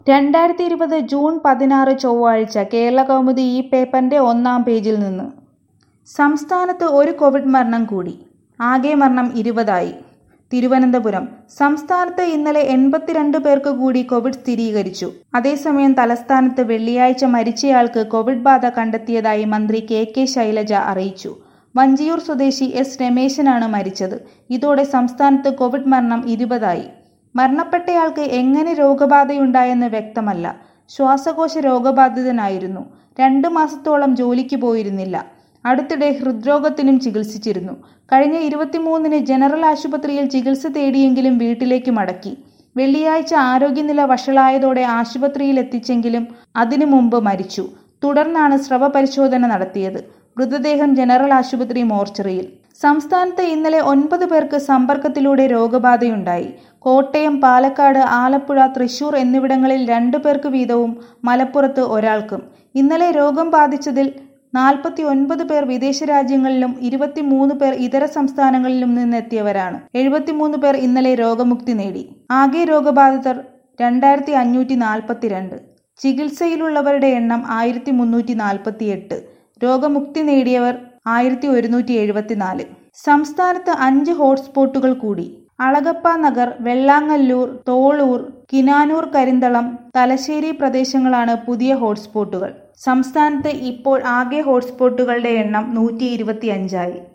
രണ്ടായിരത്തി ഇരുപത് ജൂൺ പതിനാറ് ചൊവ്വാഴ്ച കേരള കൗമുദി ഈ പേപ്പറിന്റെ ഒന്നാം പേജിൽ നിന്ന് സംസ്ഥാനത്ത് ഒരു കോവിഡ് മരണം കൂടി ആകെ മരണം ഇരുപതായി തിരുവനന്തപുരം സംസ്ഥാനത്ത് ഇന്നലെ എൺപത്തിരണ്ട് പേർക്ക് കൂടി കോവിഡ് സ്ഥിരീകരിച്ചു അതേസമയം തലസ്ഥാനത്ത് വെള്ളിയാഴ്ച മരിച്ചയാൾക്ക് കോവിഡ് ബാധ കണ്ടെത്തിയതായി മന്ത്രി കെ കെ ശൈലജ അറിയിച്ചു വഞ്ചിയൂർ സ്വദേശി എസ് രമേശനാണ് മരിച്ചത് ഇതോടെ സംസ്ഥാനത്ത് കോവിഡ് മരണം ഇരുപതായി മരണപ്പെട്ടയാൾക്ക് എങ്ങനെ രോഗബാധയുണ്ടായെന്ന് വ്യക്തമല്ല ശ്വാസകോശ രോഗബാധിതനായിരുന്നു രണ്ടു മാസത്തോളം ജോലിക്ക് പോയിരുന്നില്ല അടുത്തിടെ ഹൃദ്രോഗത്തിനും ചികിത്സിച്ചിരുന്നു കഴിഞ്ഞ ഇരുപത്തിമൂന്നിന് ജനറൽ ആശുപത്രിയിൽ ചികിത്സ തേടിയെങ്കിലും വീട്ടിലേക്ക് മടക്കി വെള്ളിയാഴ്ച ആരോഗ്യനില വഷളായതോടെ ആശുപത്രിയിൽ എത്തിച്ചെങ്കിലും അതിനു മുമ്പ് മരിച്ചു തുടർന്നാണ് സ്രവ പരിശോധന നടത്തിയത് മൃതദേഹം ജനറൽ ആശുപത്രി മോർച്ചറിയിൽ സംസ്ഥാനത്ത് ഇന്നലെ ഒൻപത് പേർക്ക് സമ്പർക്കത്തിലൂടെ രോഗബാധയുണ്ടായി കോട്ടയം പാലക്കാട് ആലപ്പുഴ തൃശൂർ എന്നിവിടങ്ങളിൽ രണ്ടു പേർക്ക് വീതവും മലപ്പുറത്ത് ഒരാൾക്കും ഇന്നലെ രോഗം ബാധിച്ചതിൽ നാൽപ്പത്തി ഒൻപത് പേർ വിദേശ രാജ്യങ്ങളിലും ഇരുപത്തിമൂന്ന് പേർ ഇതര സംസ്ഥാനങ്ങളിലും നിന്നെത്തിയവരാണ് എഴുപത്തിമൂന്ന് പേർ ഇന്നലെ രോഗമുക്തി നേടി ആകെ രോഗബാധിതർ രണ്ടായിരത്തി അഞ്ഞൂറ്റി നാൽപ്പത്തിരണ്ട് ചികിത്സയിലുള്ളവരുടെ എണ്ണം ആയിരത്തി മുന്നൂറ്റി നാൽപ്പത്തി എട്ട് രോഗമുക്തി നേടിയവർ ആയിരത്തി ഒരുന്നൂറ്റി എഴുപത്തിനാല് സംസ്ഥാനത്ത് അഞ്ച് ഹോട്ട്സ്പോട്ടുകൾ കൂടി അളഗപ്പ നഗർ വെള്ളാങ്ങല്ലൂർ തോളൂർ കിനാനൂർ കരിന്തളം തലശ്ശേരി പ്രദേശങ്ങളാണ് പുതിയ ഹോട്ട്സ്പോട്ടുകൾ സംസ്ഥാനത്ത് ഇപ്പോൾ ആകെ ഹോട്ട്സ്പോട്ടുകളുടെ എണ്ണം നൂറ്റി ഇരുപത്തിയഞ്ചായി